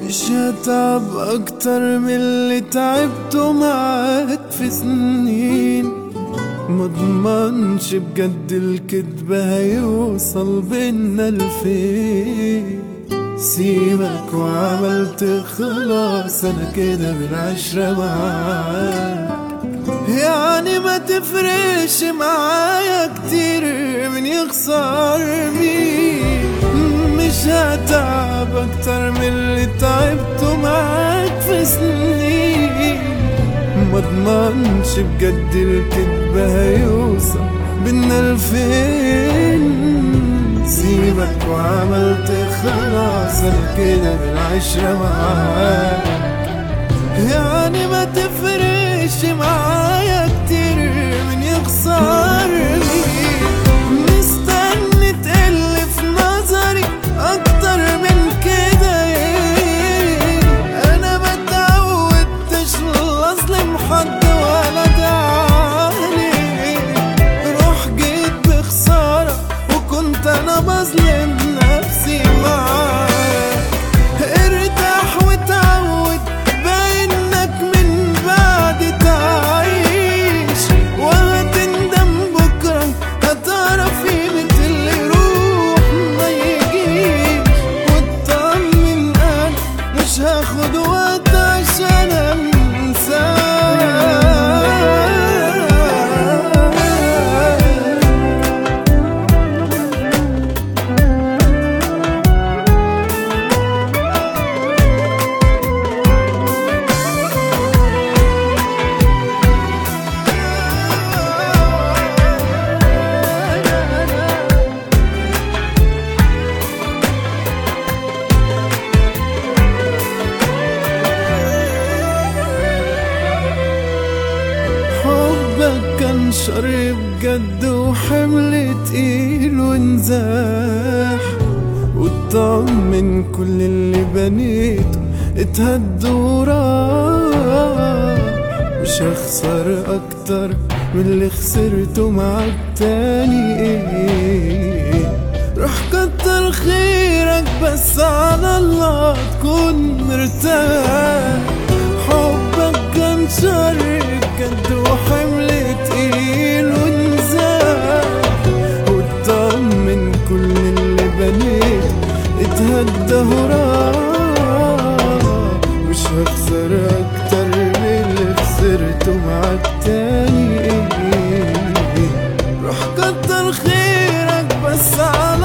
مش هتعب اكتر من اللي تعبته معاك في سنين مضمنش بجد الكدب هيوصل بينا لفين سيبك وعملت خلاص انا كده بالعشرة معاك يعني ما تفرقش معايا كتير من يخسر مين مش هتعب اكتر من اللي تعبته معاك في سنين مضمنش بجد الكدب هيوصل بينا لفين سيبك وعملت خلاص انا كده بالعشرة معاك يعني ما تفرقش معايا كتير من يخسرني مستني تقل في نظري اكتر من كده إيه. انا ما اتعودتش اظلم حد ولا دعاني روح جيت بخسارة وكنت انا بظلم نفسي معاك ارتاح وتعود بانك من بعد تعيش وهتندم بكرة هتعرف قيمة اللي يروح ما يجيش واطمن انا مش هاخد وقت عشان انساك حبك كان شر بجد وحمل تقيل ونزاح وطمن كل اللي بنيته اتهد وراح مش هخسر اكتر من اللي خسرته معاك تاني ايه روح كتر خيرك بس على الله تكون مرتاح حبك كان شر بجد وحمل تقيل ونزاح وطمن كل اللي بنيت اتهدى وراح مش هخسر اكتر من اللي خسرته معاك تاني روح كتر خيرك بس على